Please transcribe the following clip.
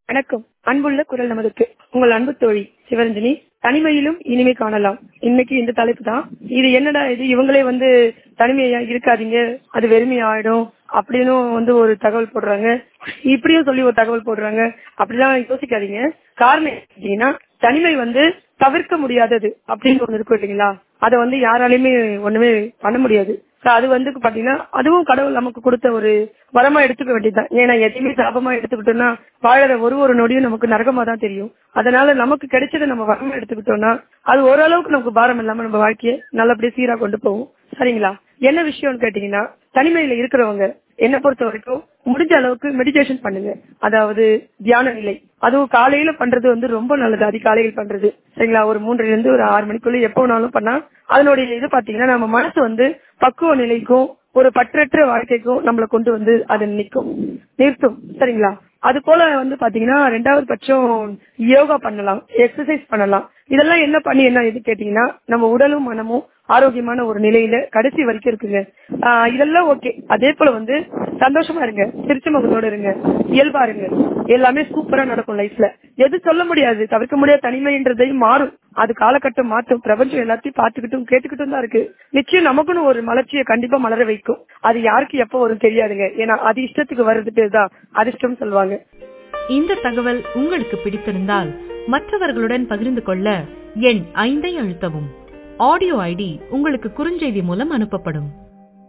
வணக்கம் அன்புள்ள குரல் நமதுக்கு உங்கள் அன்பு தோழி சிவரஞ்சனி தனிமையிலும் இனிமை காணலாம் இன்னைக்கு இந்த தலைப்பு தான் இது என்னடா இது இவங்களே வந்து தனிமையா இருக்காதீங்க அது வெறுமையாயிடும் அப்படின்னு வந்து ஒரு தகவல் போடுறாங்க இப்படியும் சொல்லி ஒரு தகவல் போடுறாங்க அப்படிலாம் யோசிக்காதீங்க காரணம் என்னன்னா தனிமை வந்து தவிர்க்க முடியாதது அப்படின்னு ஒண்ணு இருக்கும் இல்லைங்களா அதை வந்து யாராலையுமே ஒண்ணுமே பண்ண முடியாது So அது வந்து பாத்தீங்கன்னா அதுவும் கடவுள் நமக்கு கொடுத்த ஒரு வரமா எடுத்துக்க வேண்டியதுதான் ஏன்னா எதையுமே சாபமா எடுத்துக்கிட்டோம்னா வாழற ஒரு ஒரு நொடியும் நமக்கு நரகமா தான் தெரியும் அதனால நமக்கு கிடைச்சதை நம்ம வரமா எடுத்துக்கிட்டோம்னா அது ஓரளவுக்கு நமக்கு பாரம் இல்லாம நம்ம வாழ்க்கையை நல்லபடியா சீரா கொண்டு போகும் சரிங்களா என்ன விஷயம்னு கேட்டீங்கன்னா தனிமையில இருக்கிறவங்க என்ன பொறுத்த வரைக்கும் முடிஞ்ச அளவுக்கு மெடிடேஷன் பண்ணுங்க அதாவது தியான நிலை அதுவும் காலையில பண்றது வந்து ரொம்ப நல்லது அதிகாலையில் பண்றது சரிங்களா ஒரு மூன்றுல இருந்து ஒரு ஆறு மணிக்குள்ள எப்போ வேணாலும் பண்ணா அதனுடைய இது பாத்தீங்கன்னா நம்ம மனசு வந்து பக்குவ நிலைக்கும் ஒரு பற்றற்ற வாழ்க்கைக்கும் நம்மளை கொண்டு வந்து அது நிற்கும் நிறுத்தும் சரிங்களா அது போல வந்து பாத்தீங்கன்னா ரெண்டாவது பட்சம் யோகா பண்ணலாம் எக்ஸசைஸ் பண்ணலாம் இதெல்லாம் என்ன பண்ணி என்ன இது கேட்டீங்கன்னா நம்ம உடலும் மனமும் ஆரோக்கியமான ஒரு நிலையில கடைசி வரைக்கும் இருக்குங்க ஆஹ் இதெல்லாம் ஓகே அதே போல வந்து சந்தோஷமா இருங்க சிரிச்ச முகத்தோட இருங்க இயல்பா இருங்க எல்லாமே சூப்பரா நடக்கும் லைஃப்ல எது சொல்ல முடியாது தவிர்க்க முடியாத தனிமைன்றதையும் மாறும் அது காலகட்டம் மாற்றும் பிரபஞ்சம் எல்லாத்தையும் பார்த்துக்கிட்டும் கேட்டுக்கிட்டும் தான் இருக்கு நிச்சயம் நமக்குன்னு ஒரு மலர்ச்சியை கண்டிப்பா மலர வைக்கும் அது யாருக்கு எப்போ வரும் தெரியாதுங்க ஏன்னா அது இஷ்டத்துக்கு வர்றது பேர் தான் அதிர்ஷ்டம் சொல்லுவாங்க இந்த தகவல் உங்களுக்கு பிடித்திருந்தால் மற்றவர்களுடன் பகிர்ந்து கொள்ள எண் ஐந்தை அழுத்தவும் ஆடியோ ஐடி உங்களுக்கு குறுஞ்செய்தி மூலம் அனுப்பப்படும்